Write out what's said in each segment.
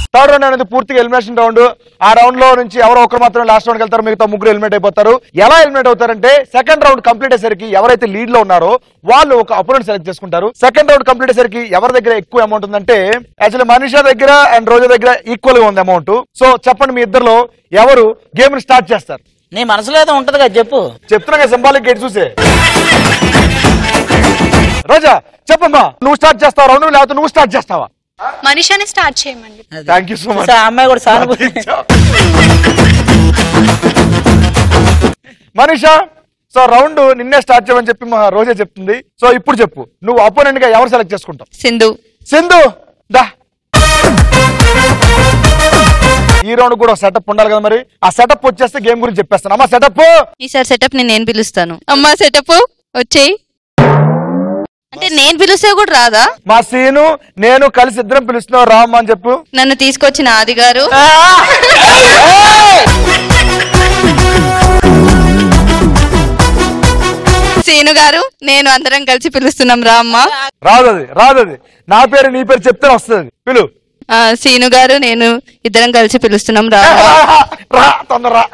Third round అనేది పూర్తిగా elimination round ఆ రౌండ్ లో నుంచి ఎవరో ఒకరు మాత్రం లాస్ట్ రౌండ్ వెళ్తారు మిగతా ముగ్గురు ఎలిమినేట్ అయిపోతారు ఎలా ఎలిమినేట్ అవుతారంటే సెకండ్ రౌండ్ కంప్లీట్ అయ్యేసరికి ఎవరైతే లీడ్ లో ఉన్నారో వాళ్ళు ఒక అపోనెంట్ సెలెక్ట్ చేసుకుంటారు సెకండ్ రౌండ్ కంప్లీట్ అయ్యేసరికి ఎవరి దగ్గర ఎక్కువ అమౌంట్ ఉందంటే యాక్చువల్లీ మనీషా దగ్గర అండ్ రోజా దగ్గర ఈక్వల్ గా ఉంది అమౌంట్ సో చెప్పండి మీ ఇద్దరులో ఎవరు గేమ్ ని స్టార్ట్ చేస్తారు నీ మనసులో ఏదో ఉంటది కదా చెప్పు చెప్తున్నా కదా సింబాలిక్ గేట్ చూసే రోజా చెప్పమ్మా నువ్వు స్టార్ట్ చేస్తావా రౌండ్ లేకపోతే నువ్వు స్టార్ట్ చేస్తావా మనిషిని స్టార్ట్ చేయమండి థ్యాంక్ యూ సో మచ్ చూసా, ఆ అమ్మాయి కూడా సానుభూతి మనీషా సో రౌండ్ నిన్నే స్టార్ట్ చేయమని చెప్పి మా రోజే చెప్తుంది సో ఇప్పుడు చెప్పు నువ్వు అపోనెంట్ గా ఎవరు సెలెక్ట్ చేసుకుంటావు సింధు సింధు దా ఈ రౌండ్ కూడా సెటప్ ఉండాలి కదా మరి ఆ సెటప్ వచ్చేస్తే గేమ్ గురించి చెప్పేస్తాను అమ్మా సెటప్ ఈసారి సెటప్ ని నేను పిలుస్తాను అమ్మా సెటప్ వచ్చేయి అంటే నేను పిలిస్తే కూడా రాదా మా సీను నేను కలిసి ఇద్దరం పిలుస్తున్నావు రామ్మా అని చెప్పు నన్ను తీసుకొచ్చిన ఆది గారు సీను గారు నేను అందరం కలిసి పిలుస్తున్నాం రా అమ్మ రాదది రాదది నా పేరు నీ పేరు చెప్తే వస్తుంది పిలు ఆ, సీను గారు నేను ఇద్దరం కలిసి పిలుస్తున్నాం రా రా తొందర రా.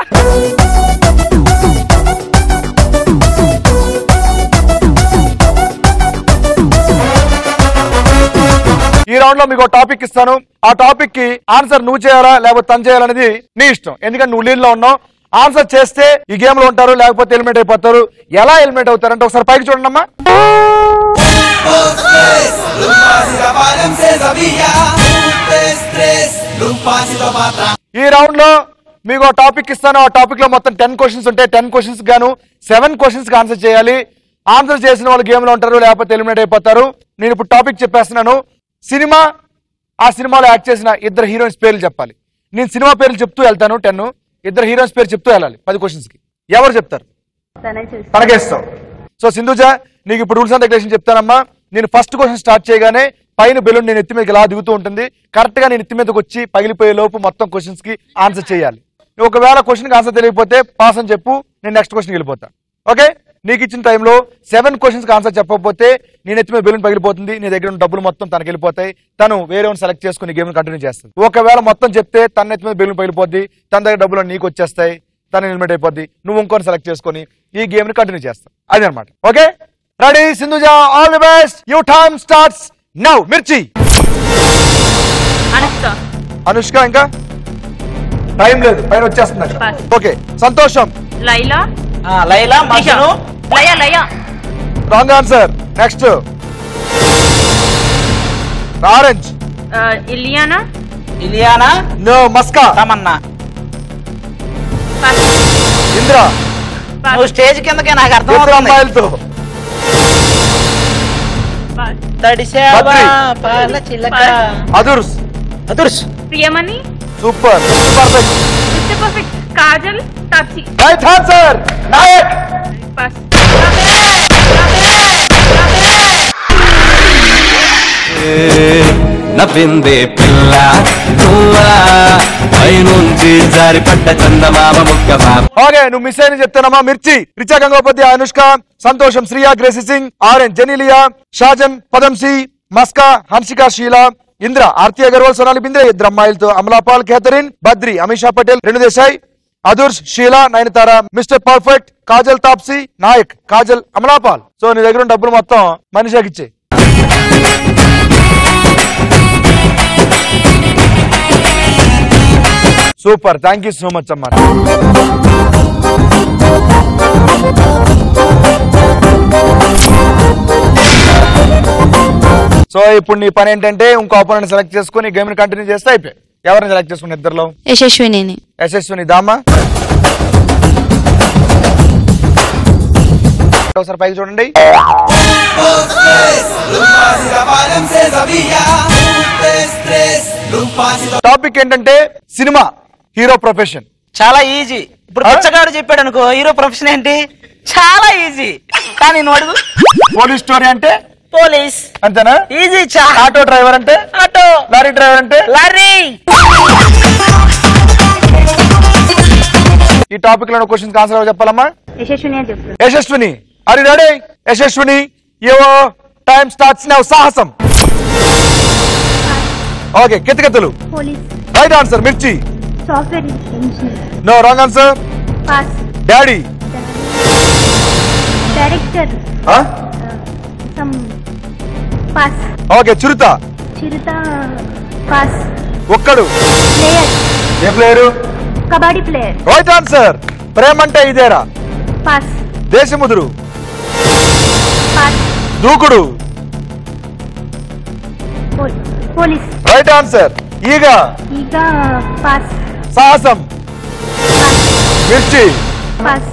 ఈ రౌండ్ లో మీకు ఒక టాపిక్ ఇస్తాను ఆ టాపిక్ కి ఆన్సర్ నువ్వు చేయాలా లేకపోతే తను చేయాలనేది నీ ఇష్టం ఎందుకంటే నువ్వు లీడ్ లో ఉన్నావు ఆన్సర్ చేస్తే ఈ గేమ్ లో ఉంటారు లేకపోతే ఎలిమినేట్ అయిపోతారు ఎలా ఎలిమినేట్ అవుతారంటే ఒకసారి పైకి చూడండి అమ్మా ఈ రౌండ్ లో మీకు ఒక టాపిక్ ఇస్తాను ఆ టాపిక్ లో మొత్తం టెన్ క్వశ్చన్స్ ఉంటాయి టెన్ క్వశ్చన్స్ గాను సెవెన్ క్వశ్చన్స్ కి ఆన్సర్ చేయాలి ఆన్సర్ చేసిన వాళ్ళు గేమ్ లో ఉంటారు లేకపోతే ఎలిమినేట్ అయిపోతారు నేను ఇప్పుడు టాపిక్ చెప్పేస్తున్నాను సినిమా ఆ సినిమాలో యాక్ట్ చేసిన ఇద్దరు హీరోయిన్స్ పేర్లు చెప్పాలి నేను సినిమా పేర్లు చెప్తూ వెళ్తాను టెన్ ఇద్దరు హీరోయిన్స్ పేరు చెప్తూ వెళ్ళాలి పది క్వశ్చన్స్ కి ఎవరు చెప్తారు తనకేస్తావు సో సింధుజ నీకు ఇప్పుడు రూల్స్ అండ్ రెగ్యులేషన్ చెప్తానమ్మా నేను ఫస్ట్ క్వశ్చన్ స్టార్ట్ చేయగానే పైన బెలూన్ నేను ఎత్తి మీదకి ఇలా దిగుతూ ఉంటుంది కరెక్ట్ గా నేను ఎత్తి మీదకి వచ్చి పగిలిపోయే లోపు మొత్తం క్వశ్చన్స్ కి ఆన్సర్ చేయాలి నువ్వు ఒకవేళ క్వశ్చన్ కి ఆన్సర్ తెలియకపోతే పాస్ అని చెప్పు నేను నెక్స్ట్ క్వశ్చన్ వెళ్ళిపోతా ఓకే నీకు ఇచ్చిన టైంలో సెవెన్ క్వశ్చన్స్ కి ఆన్సర్ చెప్పకపోతే నేను ఎత్తి మీద బెలూన్ పగిలిపోతుంది నీ దగ్గర ఉన్న డబ్బులు మొత్తం తనకి వెళ్ళిపోతాయి తను వేరే సెలెక్ట్ చేసుకుని గేమ్ కంటిన్యూ చేస్తుంది ఒకవేళ మొత్తం చెప్తే తన ఎత్తి మీద బెలూన్ పగిలిపోద్ది తన దగ్గర డబ్బులు నీకు వచ్చేస్తాయి తను ఎలిమినేట్ అయిపోద్ది నువ్వు ఇంకొని సెలెక్ట్ చేసుకొని ఈ గేమ్ ని కంటిన్యూ చేస్తావు అది అనమాట okay ready Sindhuja all the best you time starts now Mirchi Anushka Anushka ఇంకా టైం లేదు పైన వచ్చేస్తుంది Pass. ఓకే సంతోషం లైలా ఆ, Laila Majnu Laya Laya wrong answer next orange ఆ, Ileana Ileana no Maska Tamannaah pass. Indra pass. నువ్వు స్టేజ్ కిందకే నాకు అర్థం ఇద్దరు అవుతుంది అమ్మాయిలతో పాస్. తడిసావా బద్రి. పాల చిలక pass. Adhurs Adhurs Priyamani super perfect mister perfect Kajal Taapsee right answer Naayak pass నవ్విందే పిల్ల నువ్వా పైనుంచి జారిపడ్డ చందమామ ముక్కమా ఓకే నువ్వు మిస్ అయిన చెప్తానమ్మా మిర్చి రిచా గంగోపతి అనుష్క సంతోషం శ్రియా గ్రేసి సింగ్ ఆర్ఎన్ జెనిలియా షాజన్ పదంసి మస్కా హన్సిక షీలా ఇంద్ర ఆర్తి అగర్వాల్ సోనాలి బింద్రే ఇద్దరు అమ్మాయిలతో అమలాపాల్ కేథరిన్ బద్రి అమిషా పటేల్ రెండు Desai Adhurs Sheela Nayanthara mister perfect Kajal Taapsee Naayak Kajal Amala Paul so నీ దగ్గర ఉన్న డబ్బులు మొత్తం మనిషికి ఇచ్చే super thank you so much అమ్మా సో ఇప్పుడు నీ పని ఏంటంటే ఇంకో ఆపోనెంట్ సెలెక్ట్ చేసుకుని గేమ్ ని కంటిన్యూ చేస్తే అయిపోయి ఎవరిని సెలెక్ట్ చేసుకుని ఇద్దరులో యశస్విని యశస్విని దామా ఒకసారి పైకి చూడండి టాపిక్ ఏంటంటే సినిమా హీరో ప్రొఫెషన్ చాలా ఈజీ ఇప్పుడు ఆ? పిచ్చగాడు చెప్పాడు అనుకో హీరో ప్రొఫెషన్ ఏంటి చాలా ఈజీ కానీ నువ్వు అడుగు పోలీస్ స్టోరీ అంటే పోలీస్ అంతేనా ఈజీ చా ఆటో డ్రైవర్ అంటే ఆటో లారీ డ్రైవర్ అంటే లారీ ఈ టాపిక్ లో క్వశ్చన్స్ ఆన్సర్ చెప్పాలమ్మా యశస్విని అని చెప్తాను యశస్విని అది రెడీ యశస్విని ఏవో time starts now Sahasam okay Kithakithalu police right answer Mirchi software engineer no wrong answer pass daddy director సమ్ pass okay Chirutha Chirutha pass Okkadu player a player kabaddi player right answer Prema Ante Idera pass Desamuduru pass Dookudu పోల్- police right answer Eega Eega pass Sahasam Mirchi pass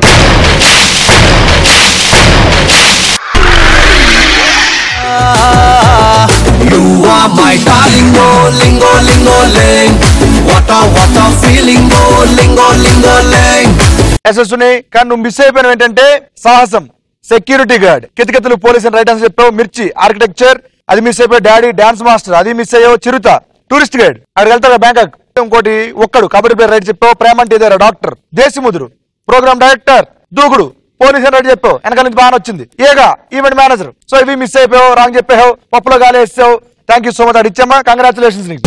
You are my darling, oh, lingo, lingo, ling. What a, what a feeling, oh, lingo, lingo, ling. యశస్సుని కానీ నువ్వు miss అయిపోయిన ఏంటంటే Sahasam security guard Kithakithalu police అని right answer చెప్పావు Mirchi architecture అది miss అయిపోయి డాడీ డాన్స్ మాస్టర్ అది మిస్ అయ్యావు చిరుత టూరిస్ట్ గైడ్ అక్కడికి వెళ్తావు బ్యాంకాక్ ఇంకోటి ఒక్కడు కబడ్డీ ప్లేయర్ రైట్ చెప్పావు Prema Ante Idera doctor Desamuduru programme director Dookudu police అని రైట్ చెప్పావు వెనకాల నుంచి బాగా వచ్చింది ఏగా ఈవెంట్ మేనేజర్ సో ఇవి మిస్ అయిపోయావు రాంగ్ చెప్పావు పప్పులో గాలి వేసావు థ్యాంక్ యూ సో మచ్ అది ఇచ్చామా కంగ్రాచులేషన్స్ నీకు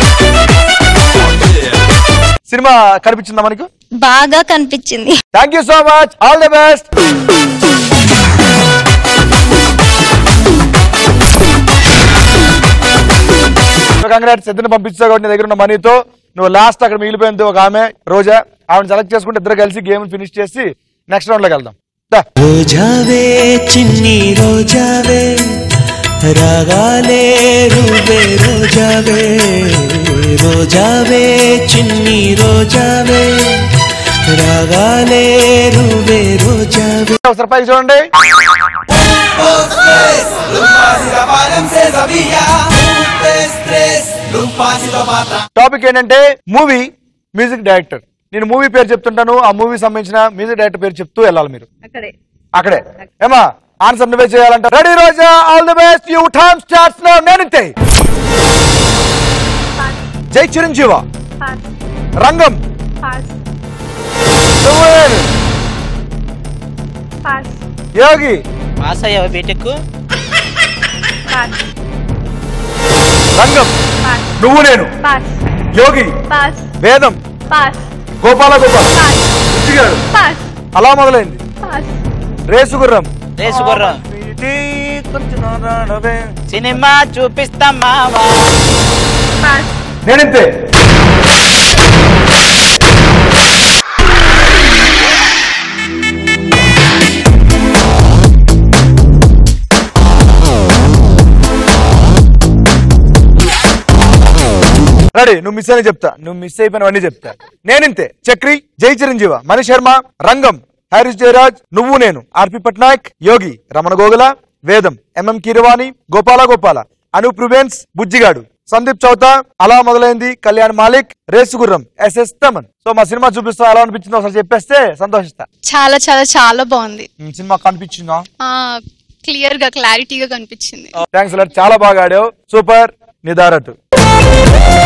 సినిమా కనిపించిందా మనకు బాగా కనిపించింది thank you so much all the best congrats ఇద్దరిని పంపించావు కాబట్టి నీ దగ్గర ఉన్న మనీతో నువ్వు లాస్ట్ అక్కడ మిగిలిపోయింది ఒక ఆమె రోజా ఆవిడ సెలెక్ట్ చేసుకుంటే ఇద్దరు కలిసి గేమ్ ఫినిష్ చేసి నెక్స్ట్ రౌండ్ లోకి వెళ్దాం దా. రోజావే చిన్ని రోజావే రాగాలే రూవే రోజావే రోజావే చిన్ని రోజావే రాగాలే రూవే రోజావే ఒకసారి పైకి చూడండి టాపిక్ ఏంటంటే మూవీ మ్యూజిక్ డైరెక్టర్ నేను మూవీ పేరు చెప్తుంటాను ఆ మూవీ సంబంధించిన మ్యూజిక్ డైరెక్టర్ పేరు చెప్తూ వెళ్ళాలి మీరు అక్కడే అక్కడే ఏమా ఆన్సర్ నువ్వే చేయాలంట ready Roja all the best you time starts now Neninthe Jai Chiranjeeva pass Rangam pass నువ్వేను. పాస్ యోగి పాస్ అయ్యావా B Tech pass Rangam pass Nuvvu Nenu pass Yogi pass Vedam pass Gopala Gopal pass Buchigadu pass Ala Modalaindi pass race Gurram race Gurram cinema చూపిస్తాం మావా పాస్ నేనింతే రెడీ నువ్వు మిస్ అని చెప్తా నువ్వు మిస్ అయిపోయినవన్నీ చెప్తా నేనింతే చక్రి జై చిరంజీవ మణి శర్మ రంగం హారిస్ జయరాజ్ నువ్వు నేను ఆర్పి పట్నాయక్ యోగి Ramana Gogula Vedam M M Keeravani Gopala Gopala Anoop Rubens Bujjigadu Sandeep Chowta Ala Modalaindi Kalyan Malik race Gurram S S Thaman so మా సినిమా చూపిస్తా ఎలా అనిపించిందో ఒకసారి చెప్పేస్తే సంతోషిస్తా చాలా చాలా చాలా బాగుంది ఉమ్, సినిమా కనిపించిందా క్లియర్ గా క్లారిటీగా కనిపించింది థ్యాంక్స్ చాలా బాగా ఆడావు సూపర్ నిదారటు